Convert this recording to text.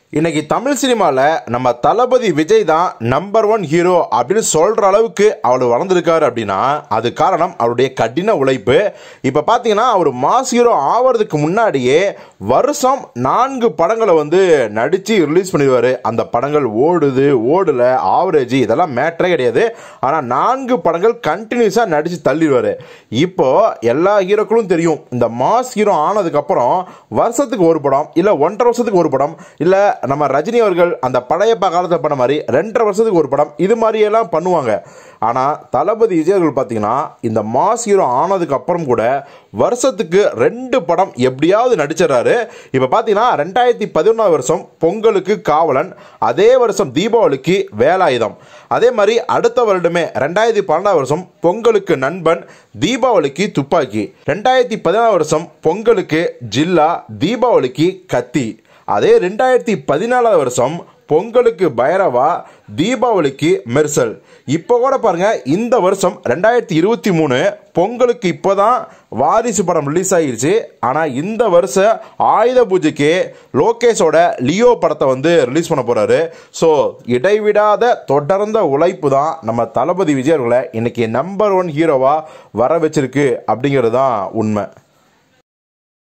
இன்னைக்கு தமிழ் சினிமாவில் நம்ம தளபதி விஜய் தான் நம்பர் ஒன் ஹீரோ அப்படின்னு சொல்கிற அளவுக்கு அவர் வளர்ந்துருக்காரு அப்படின்னா அது காரணம் அவருடைய கடின உழைப்பு இப்போ பார்த்தீங்கன்னா அவர் மாஸ் ஹீரோ ஆவறதுக்கு முன்னாடியே வருஷம் நான்கு படங்களை வந்து நடித்து ரிலீஸ் பண்ணிடுவார் அந்த படங்கள் ஓடுது ஓடல ஆவரேஜ் இதெல்லாம் மேட்டரே கிடையாது ஆனால் நான்கு படங்கள் கண்டினியூஸாக நடித்து தள்ளிடுவார் இப்போ எல்லா ஹீரோக்களும் தெரியும் இந்த மாஸ் ஹீரோ ஆனதுக்கப்புறம் வருஷத்துக்கு ஒரு படம் இல்லை ஒன்றரை வருஷத்துக்கு ஒரு படம் இல்லை நம்ம ரஜினி அவர்கள் அந்த படையப்பா காலத்தில் பண்ண மாதிரி ரெண்டரை வருஷத்துக்கு ஒரு படம் இது மாதிரியெல்லாம் பண்ணுவாங்க ஆனால் தளபதி விஜய் அவர்கள் பார்த்தீங்கன்னா இந்த மாஸ் ஹீரோ ஆனதுக்கு அப்புறம் கூட வருஷத்துக்கு ரெண்டு படம் எப்படியாவது நடிச்சிடறாரு இப்போ பார்த்தீங்கன்னா ரெண்டாயிரத்தி பதினொன்றாவது வருஷம் பொங்கலுக்கு காவலன் அதே வருஷம் தீபாவளிக்கு வேலாயுதம் அதே மாதிரி அடுத்த வருடமே ரெண்டாயிரத்தி பன்னெண்டாவது வருஷம் பொங்கலுக்கு நண்பன் தீபாவளிக்கு துப்பாக்கி ரெண்டாயிரத்தி பதினாறு வருஷம் பொங்கலுக்கு ஜில்லா தீபாவளிக்கு கத்தி அதே ரெண்டாயிரத்தி பதினாலாவது வருஷம் பொங்கலுக்கு பைரவா தீபாவளிக்கு மெர்சல் இப்போ கூட பாருங்க இந்த வருஷம் ரெண்டாயிரத்தி இருபத்தி மூணு பொங்கலுக்கு இப்போதான் வாரிசு படம் ரிலீஸ் ஆகிருச்சு ஆனால் இந்த வருஷம் ஆயுத பூஜைக்கு லோகேஷோட லியோ படத்தை வந்து ரிலீஸ் பண்ண போறாரு ஸோ இடைவிடாத தொடர்ந்த உழைப்பு தான் நம்ம தளபதி விஜய் அவர்களை இன்னைக்கு நம்பர் ஒன் ஹீரோவா வர வச்சிருக்கு அப்படிங்கிறது தான் உண்மை